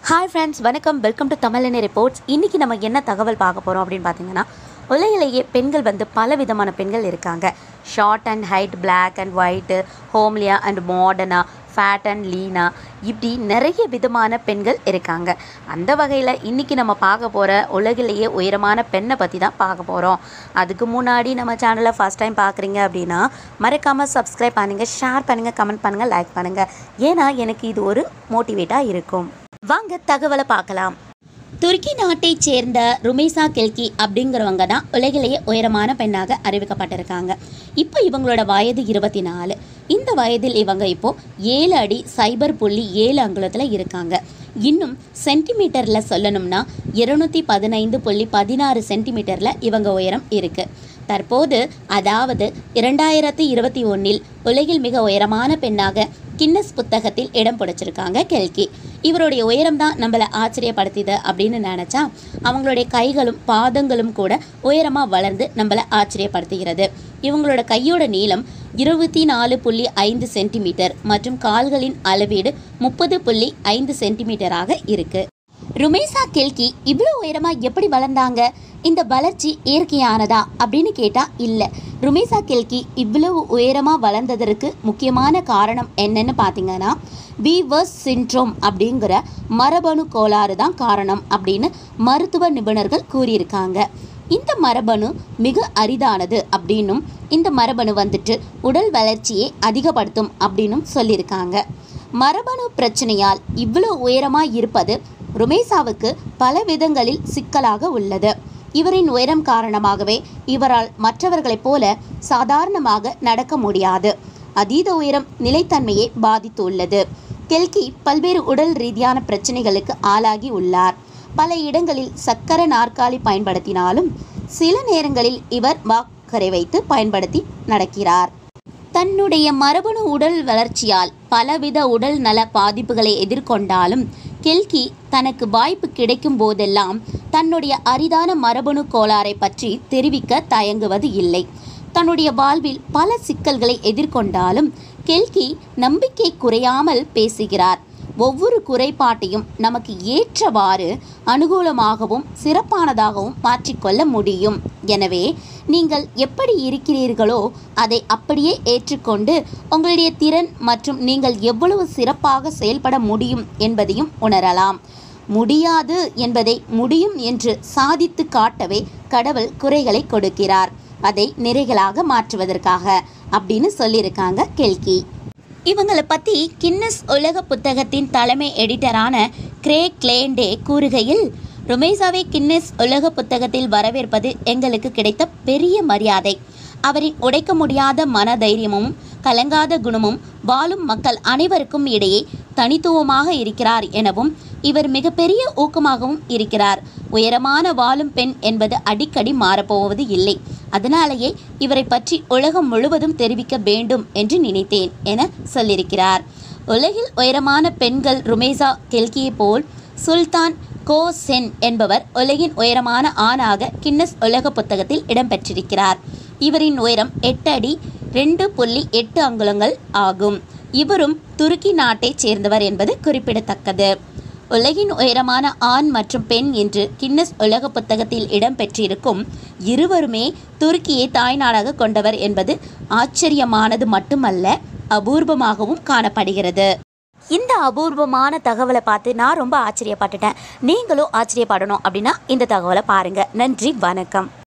hi friends வணக்கம் welcome to Tamilani reports இன்றைக்கி நம்ம என்ன தகவல் பார்க்க போகிறோம் அப்படின்னு பார்த்தீங்கன்னா உலகிலேயே பெண்கள் வந்து பல விதமான பெண்கள் இருக்காங்க short and height Black and white ஹோம்லியா அண்ட் மாடர்னா ஃபேட் அண்ட் லீனா இப்படி நிறைய விதமான பெண்கள் இருக்காங்க அந்த வகையில் இன்றைக்கி நம்ம பார்க்க போகிற உலகிலேயே உயரமான பெண்ணை பற்றி தான் பார்க்க போகிறோம் அதுக்கு முன்னாடி நம்ம சேனலை ஃபஸ்ட் டைம் பார்க்குறீங்க அப்படின்னா மறக்காமல் சப்ஸ்கிரைப் பண்ணுங்கள் ஷேர் பண்ணுங்கள் கமெண்ட் பண்ணுங்கள் லைக் பண்ணுங்கள் ஏன்னா எனக்கு இது ஒரு மோட்டிவேட்டாக இருக்கும் வாங்க தகவலை பார்க்கலாம் துருக்கி நாட்டைச் சேர்ந்த ருமேசா கெல்கி அப்படிங்கிறவங்க தான் உலகிலேயே உயரமான பெண்ணாக அறிவிக்கப்பட்டிருக்காங்க இப்போ இவங்களோட வயது இருபத்தி நாலு இந்த வயதில் இவங்க இப்போ ஏழு அடி சைபர் புள்ளி ஏழு அங்குலத்தில் இருக்காங்க இன்னும் சென்டிமீட்டரில் சொல்லணும்னா இருநூத்தி பதினைந்து புள்ளி பதினாறு சென்டிமீட்டரில் இவங்க உயரம் இருக்கு தற்போது அதாவது இரண்டாயிரத்தி இருபத்தி ஒன்றில் உலகில் மிக உயரமான பெண்ணாக கின்னஸ் புத்தகத்தில் இடம் பிடிச்சிருக்காங்க கெல்கி இவருடைய உயரம் தான் நம்மளை ஆச்சரியப்படுத்திது அப்படின்னு நினச்சா அவங்களுடைய கைகளும் பாதங்களும் கூட உயரமாக வளர்ந்து நம்மளை ஆச்சரியப்படுத்துகிறது இவங்களோட கையோட நீளம் இருபத்தி நாலு புள்ளி ஐந்து சென்டிமீட்டர் மற்றும் கால்களின் அளவீடு முப்பது புள்ளி ஐந்து சென்டிமீட்டராக இருக்கு ருமேசா கெல்கி இவ்வளோ உயரமாக எப்படி வளர்ந்தாங்க இந்த வளர்ச்சி இயற்கையானதா அப்படின்னு கேட்டால் இல்லை ருமேசா கெல்கி இவ்வளவு உயரமாக வளர்ந்ததற்கு முக்கியமான காரணம் என்னன்னு பார்த்தீங்கன்னா வீவர்ஸ் சின்ட்ரோம் அப்படிங்கிற மரபணு கோளாறு தான் காரணம் அப்படின்னு மருத்துவ நிபுணர்கள் கூறியிருக்காங்க இந்த மரபணு மிக அரிதானது அப்படின்னும் இந்த மரபணு வந்துட்டு உடல் வளர்ச்சியை அதிகப்படுத்தும் அப்படின்னும் சொல்லியிருக்காங்க மரபணு பிரச்சனையால் இவ்வளோ உயரமாக இருப்பது ருமேசாவுக்கு பல விதங்களில் சிக்கலாக உள்ளது இவரின் உயரம் காரணமாகவே இவரால் மற்றவர்களைப் போல சாதாரணமாக நடக்க முடியாது அதீத உயரம் நிலைத்தன்மையை பாதித்துள்ளது கெல்கி பல்வேறு உடல் ரீதியான பிரச்சனைகளுக்கு ஆளாகி உள்ளார் பல இடங்களில் சக்கர நாற்காலி பயன்படுத்தினாலும் சில நேரங்களில் இவர் வாக்கரை வைத்து பயன்படுத்தி நடக்கிறார் தன்னுடைய மரபணு உடல் வளர்ச்சியால் பலவித உடல் நல பாதிப்புகளை எதிர்கொண்டாலும் கெல்கி தனக்கு வாய்ப்பு கிடைக்கும் போதெல்லாம் தன்னுடைய அரிதான மரபணு கோளாறை பற்றி தெரிவிக்க தயங்குவது இல்லை தன்னுடைய வாழ்வில் பல சிக்கல்களை எதிர்கொண்டாலும் கெல்கி நம்பிக்கை குறையாமல் பேசுகிறார் ஒவ்வொரு குறைபாட்டையும் நமக்கு ஏற்றவாறு அனுகூலமாகவும் சிறப்பானதாகவும் மாற்றிக்கொள்ள முடியும் எனவே நீங்கள் எப்படி இருக்கிறீர்களோ அதை அப்படியே ஏற்றுக்கொண்டு உங்களுடைய திறன் மற்றும் நீங்கள் எவ்வளவு சிறப்பாக செயல்பட முடியும் என்பதையும் உணரலாம் முடியாது என்பதை முடியும் என்று சாதித்து காட்டவே கடவுள் குறைகளை கொடுக்கிறார் அதை நிறைகளாக மாற்றுவதற்காக அப்படின்னு சொல்லியிருக்காங்க கெல்கி இவங்களை பற்றி கின்னஸ் உலக புத்தகத்தின் தலைமை எடிட்டரான கிரே கிளேண்டே கூறுகையில் ருமேசாவை கின்னஸ் உலக புத்தகத்தில் வரவேற்பது எங்களுக்கு கிடைத்த பெரிய மரியாதை அவரின் உடைக்க முடியாத மனதைரியமும் கலங்காத குணமும் வாழும் மக்கள் அனைவருக்கும் இடையே தனித்துவமாக இருக்கிறார் எனவும் இவர் மிகப்பெரிய ஊக்கமாகவும் இருக்கிறார் உயரமான வாழும் பெண் என்பது அடிக்கடி மாறப்போவது இல்லை அதனாலேயே இவரை பற்றி உலகம் முழுவதும் தெரிவிக்க வேண்டும் என்று நினைத்தேன் என சொல்லியிருக்கிறார் உலகில் உயரமான பெண்கள் ருமேசா கெல்கியை போல் சுல்தான் கோ சென் என்பவர் உலகின் உயரமான ஆணாக கின்னஸ் உலக புத்தகத்தில் இடம்பெற்றிருக்கிறார் இவரின் உயரம் எட்டு அடி ரெண்டு புள்ளி எட்டு அங்குலங்கள் ஆகும் இவரும் துருக்கி நாட்டைச் சேர்ந்தவர் என்பது குறிப்பிடத்தக்கது உலகின் உயரமான ஆண் மற்றும் பெண் என்று கின்னஸ் உலக புத்தகத்தில் இடம்பெற்றிருக்கும் இருவருமே துருக்கியை தாய்நாடாக கொண்டவர் என்பது ஆச்சரியமானது மட்டுமல்ல அபூர்வமாகவும் காணப்படுகிறது இந்த அபூர்வமான தகவலை பார்த்து நான் ரொம்ப ஆச்சரியப்பட்டுட்டேன் நீங்களும் ஆச்சரியப்படணும் அப்படின்னா இந்த தகவலை பாருங்கள் நன்றி வணக்கம்